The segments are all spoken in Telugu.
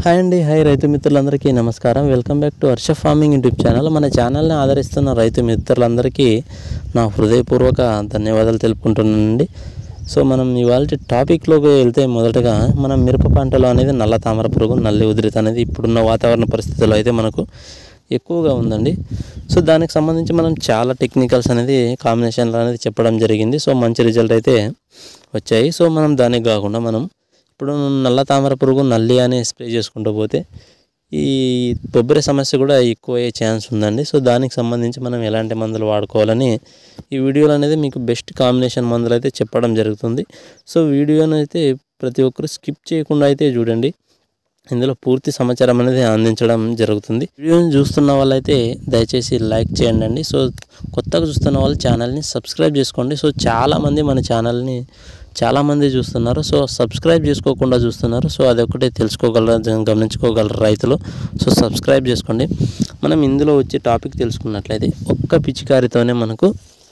హాయ్ అండి హాయ్ రైతు మిత్రులందరికీ నమస్కారం welcome back to Harsha farming YouTube channel మన ఛానల్ని ఆదరిస్తున్న రైతు మిత్రులందరికీ నా హృదయపూర్వక ధన్యవాదాలు తెలుపుకుంటున్నానండి సో మనం ఇవాళ టాపిక్లోకి వెళ్తే మొదటగా మనం మిరప పంటలో అనేది నల్ల తామర పురుగు నల్లి ఉధృతి అనేది ఇప్పుడున్న వాతావరణ పరిస్థితుల్లో అయితే మనకు ఎక్కువగా ఉందండి సో దానికి సంబంధించి మనం చాలా టెక్నికల్స్ అనేది కాంబినేషన్లు అనేది చెప్పడం జరిగింది సో మంచి రిజల్ట్ అయితే వచ్చాయి సో మనం దానికి కాకుండా మనం ఇప్పుడు నల్ల తామర పురుగు నల్లి అని స్ప్రే చేసుకుంటూ పోతే ఈ బొబ్బరి సమస్య కూడా ఎక్కువ అయ్యే ఛాన్స్ ఉందండి సో దానికి సంబంధించి మనం ఎలాంటి మందులు వాడుకోవాలని ఈ వీడియోలో అనేది మీకు బెస్ట్ కాంబినేషన్ మందులు అయితే చెప్పడం జరుగుతుంది సో వీడియోని అయితే ప్రతి ఒక్కరు స్కిప్ చేయకుండా అయితే చూడండి ఇందులో పూర్తి సమాచారం అనేది అందించడం జరుగుతుంది వీడియోని చూస్తున్న వాళ్ళైతే దయచేసి లైక్ చేయండి అండి సో కొత్తగా చూస్తున్న వాళ్ళు ఛానల్ని సబ్స్క్రైబ్ చేసుకోండి సో చాలామంది మన ఛానల్ని చాలామంది చూస్తున్నారు సో సబ్స్క్రైబ్ చేసుకోకుండా చూస్తున్నారు సో అదొకటే తెలుసుకోగలరు గమనించుకోగలరు రైతులు సో సబ్స్క్రైబ్ చేసుకోండి మనం ఇందులో వచ్చే టాపిక్ తెలుసుకున్నట్లయితే ఒక్క పిచికారితోనే మనకు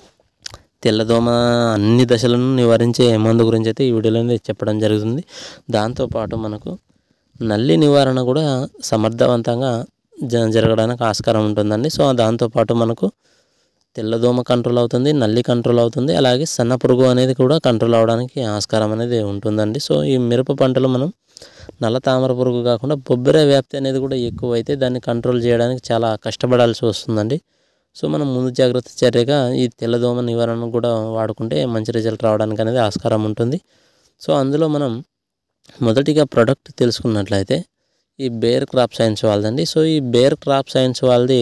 తెల్లదోమ అన్ని దశలను నివారించే మందు గురించి అయితే ఈ వీడియోలో అనేది చెప్పడం జరుగుతుంది దాంతోపాటు మనకు నల్లి నివారణ కూడా సమర్థవంతంగా జ- జరగడానికి ఆస్కారం ఉంటుందండి సో దాంతోపాటు మనకు తెల్లదోమ కంట్రోల్ అవుతుంది నల్లి కంట్రోల్ అవుతుంది అలాగే సన్న పురుగు అనేది కూడా కంట్రోల్ అవడానికి ఆస్కారం అనేది ఉంటుందండి సో ఈ మిరప పంటలో మనం నల్ల తామర పురుగు కాకుండా బొబ్బెర వ్యాప్తి అనేది కూడా ఎక్కువ అయితే దాన్ని కంట్రోల్ చేయడానికి చాలా కష్టపడాల్సి వస్తుందండి సో మనం ముందు జాగ్రత్త చర్యగా ఈ తెల్లదోమ నివారణ కూడా వాడుకుంటే మంచి రిజల్ట్ రావడానికి అనేది ఆస్కారం ఉంటుంది సో అందులో మనం మొదటిగా ప్రోడక్ట్ తెలుసుకున్నట్లయితే ఈ బేర్ క్రాప్ సైన్స్ వాళ్ళదండి సో ఈ బేర్ క్రాప్ సైన్స్ వాళ్ళది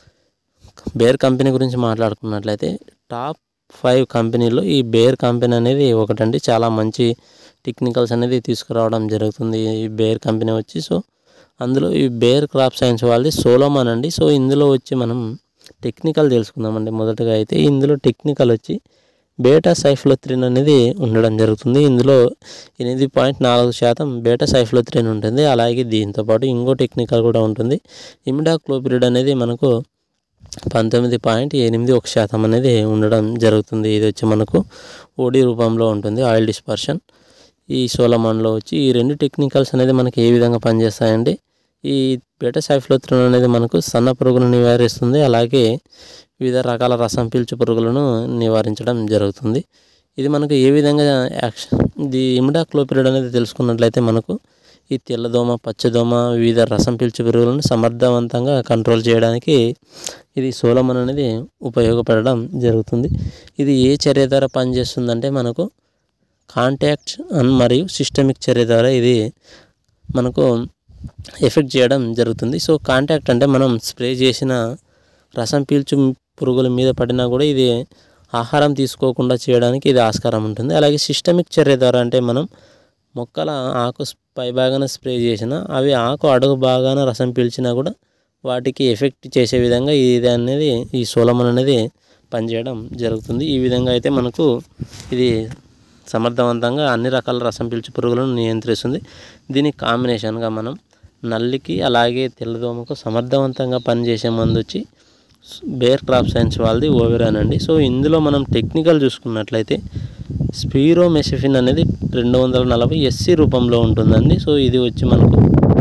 బేర్ కంపెనీ గురించి మాట్లాడుకున్నట్లయితే టాప్ ఫైవ్ కంపెనీలో ఈ బేర్ కంపెనీ అనేది ఒకటండి చాలా మంచి టెక్నికల్స్ అనేది తీసుకురావడం జరుగుతుంది ఈ బేర్ కంపెనీ వచ్చి సో అందులో ఈ బేర్ క్రాప్ సైన్స్ వాళ్ళది సోలోమాన్ అండి సో ఇందులో వచ్చి మనం టెక్నికల్ తెలుసుకుందామండి మొదటగా అయితే ఇందులో టెక్నికల్ వచ్చి బేటా సైఫ్లోత్రిన్ అనేది ఉండడం జరుగుతుంది ఇందులో ఎనిమిది పాయింట్ నాలుగు శాతం బేటా సైఫ్లోత్రిన్ ఉంటుంది అలాగే దీంతోపాటు ఇంకో టెక్నికల్ కూడా ఉంటుంది ఇమిడాక్లోపిరిడ్ అనేది మనకు పంతొమ్మిది పాయింట్ ఎనిమిది ఒక శాతం అనేది ఉండడం జరుగుతుంది ఇది వచ్చి మనకు ఓడి రూపంలో ఉంటుంది ఆయిల్ డిస్పర్షన్ ఈ సోలమాన్లో వచ్చి ఈ రెండు టెక్నికల్స్ అనేది మనకి ఏ విధంగా పనిచేస్తాయండి ఈ బేటా సైఫ్లోత్రిన్ అనేది మనకు సన్న పురుగును నివారిస్తుంది అలాగే వివిధ రకాల రసం పీల్చు పురుగులను నివారించడం జరుగుతుంది ఇది మనకు ఏ విధంగా యాక్షన్ ఇది ఇమిడాక్లోపిరిడ్ అనేది తెలుసుకున్నట్లయితే మనకు ఈ తెల్లదోమ పచ్చదోమ వివిధ రసం పీల్చు పురుగులను సమర్థవంతంగా కంట్రోల్ చేయడానికి ఇది సోలమన్ అనేది ఉపయోగపడడం జరుగుతుంది ఇది ఏ చర్య ద్వారా పనిచేస్తుందంటే మనకు కాంటాక్ట్ అండ్ మరియు సిస్టమిక్ చర్య ద్వారా ఇది మనకు ఎఫెక్ట్ చేయడం జరుగుతుంది సో కాంటాక్ట్ అంటే మనం స్ప్రే చేసిన రసం పీల్చు పురుగుల మీద పడినా కూడా ఇది ఆహారం తీసుకోకుండా చేయడానికి ఇది ఆస్కారం ఉంటుంది అలాగే సిస్టమిక్ చర్య ద్వారా అంటే మనం మొక్కల ఆకు పై భాగాన స్ప్రే చేసిన అవి ఆకు అడుగు భాగాన రసం పీల్చినా కూడా వాటికి ఎఫెక్ట్ చేసే విధంగా ఇది అనేది ఈ సోలమన్ అనేది పనిచేయడం జరుగుతుంది ఈ విధంగా అయితే మనకు ఇది సమర్థవంతంగా అన్ని రకాల రసం పీల్చు పురుగులను నియంత్రిస్తుంది దీనికి కాంబినేషన్గా మనం నల్లికి అలాగే తెల్లదోమకు సమర్థవంతంగా పనిచేసే మందు వచ్చి బేర్ క్రాప్ సైన్స్ వాళ్ళది ఓవెరాన్ అండి సో ఇందులో మనం టెక్నికల్ చూసుకున్నట్లయితే స్పీరోమెసిఫిన్ అనేది రెండు వందల నలభై ఎస్సీ రూపంలో ఉంటుందండి సో ఇది వచ్చి మనకు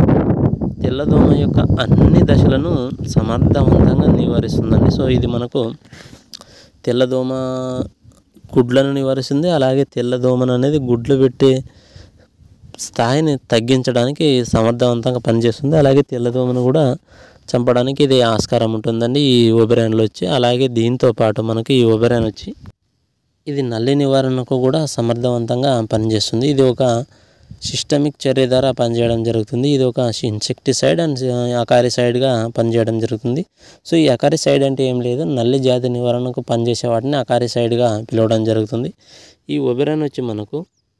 తెల్లదోమ యొక్క అన్ని దశలను సమర్థవంతంగా నివారిస్తుందండి సో ఇది మనకు తెల్లదోమ గుడ్లను నివారిస్తుంది అలాగే తెల్లదోమను అనేది గుడ్లు పెట్టే స్థాయిని తగ్గించడానికి సమర్థవంతంగా పనిచేస్తుంది అలాగే తెల్లదోమను కూడా చంపడానికి ఇది ఆస్కారం ఉంటుందండి ఈ ఒబెరాన్లో వచ్చి అలాగే దీంతో పాటు మనకి ఈ ఒబెరాన్ వచ్చి ఇది నల్లి నివారణకు కూడా సమర్థవంతంగా పనిచేస్తుంది ఇది ఒక సిస్టమిక్ చర్య ద్వారా పనిచేయడం జరుగుతుంది ఇది ఒక ఇన్సెక్టిసైడ్ అండ్ అకారిసైడ్గా పనిచేయడం జరుగుతుంది సో ఈ అకారిసైడ్ అంటే ఏం లేదు నల్లి జాతి నివారణకు పనిచేసే వాటిని అకారిసైడ్గా పిలవడం జరుగుతుంది ఈ ఒబెరాన్ వచ్చి మనకు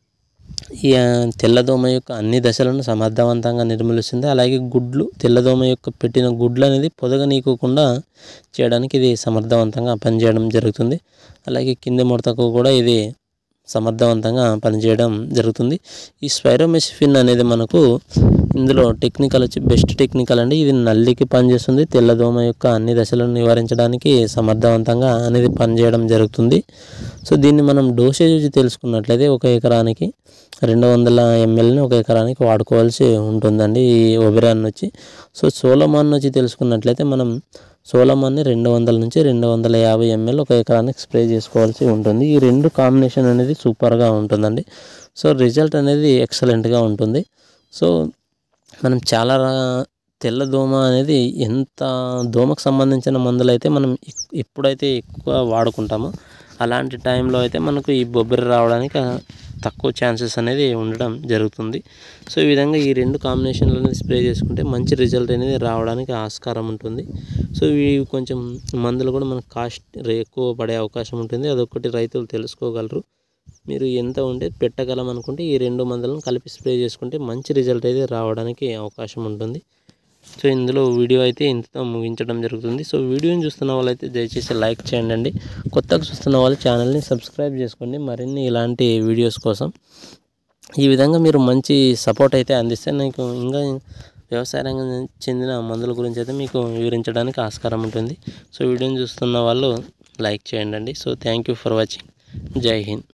ఈ ఆ, తెల్లదోమ యొక్క అన్ని దశలను సమర్థవంతంగా నిర్మూలిస్తుంది అలాగే గుడ్లు తెల్లదోమ యొక్క పెట్టిన గుడ్లు అనేది పొదగనీయకుండా చేయడానికి ఇది సమర్థవంతంగా పనిచేయడం జరుగుతుంది అలాగే కింది ముడతకు కూడా ఇది సమర్థవంతంగా పనిచేయడం జరుగుతుంది ఈ స్పైరోమెసిఫిన్ అనేది మనకు ఇందులో టెక్నికల్ వచ్చి బెస్ట్ టెక్నికల్ అండి ఇది నల్లికి పనిచేస్తుంది తెల్లదోమ యొక్క అన్ని దశలను నివారించడానికి సమర్థవంతంగా అనేది పనిచేయడం జరుగుతుంది సో దీన్ని మనం డోసేజ్ వచ్చి తెలుసుకున్నట్లయితే ఒక ఎకరానికి రెండు వందల ఎంఎల్ని ఒక ఎకరానికి వాడుకోవాల్సి ఉంటుందండి ఈ ఒబెరాన్ వచ్చి సో సోలమాన్ వచ్చి తెలుసుకున్నట్లయితే మనం సోలమాన్ని రెండు వందల నుంచి రెండు వందల యాభై ఎంఎల్ ఒక ఎకరానికి స్ప్రే చేసుకోవాల్సి ఉంటుంది ఈ రెండు కాంబినేషన్ అనేది సూపర్గా ఉంటుందండి సో రిజల్ట్ అనేది ఎక్సలెంట్గా ఉంటుంది సో మనం చాలా రా- తెల్ల దోమ అనేది ఎంత దోమకు సంబంధించిన మందులు అయితే మనం ఎక్- ఎప్పుడైతే ఎక్కువ వాడుకుంటామో అలాంటి టైంలో అయితే మనకు ఈ బొబ్బరి రావడానికి ఆ, తక్కువ ఛాన్సెస్ అనేది ఉండడం జరుగుతుంది సో ఈ విధంగా ఈ రెండు కాంబినేషన్లు అనేది స్ప్రే చేసుకుంటే మంచి రిజల్ట్ అనేది రావడానికి ఆస్కారం ఉంటుంది సో ఇవి కొంచెం మందులు కూడా మనకు కాస్ట్ ఎక్కువ పడే అవకాశం ఉంటుంది అదొకటి రైతులు తెలుసుకోగలరు మీరు ఎంత ఉంటే పెట్టగలం అనుకుంటే ఈ రెండు మందులను కలిపి స్ప్రే చేసుకుంటే మంచి రిజల్ట్ అయితే రావడానికి అవకాశం ఉంటుంది సో ఇందులో వీడియో అయితే ఇంతతో ముగించడం జరుగుతుంది సో వీడియోని చూస్తున్న వాళ్ళైతే దయచేసి లైక్ చేయండి అండి కొత్తగా చూస్తున్న వాళ్ళు ఛానల్ని సబ్స్క్రైబ్ చేసుకోండి మరిన్ని ఇలాంటి వీడియోస్ కోసం ఈ విధంగా మీరు మంచి సపోర్ట్ అయితే అందిస్తే నాకు ఇంకా వ్యవసాయ రంగం చెందిన మందుల గురించి అయితే మీకు వివరించడానికి ఆస్కారం ఉంటుంది సో వీడియోని చూస్తున్న వాళ్ళు లైక్ చేయండి అండి so thank you for watching Jai Hind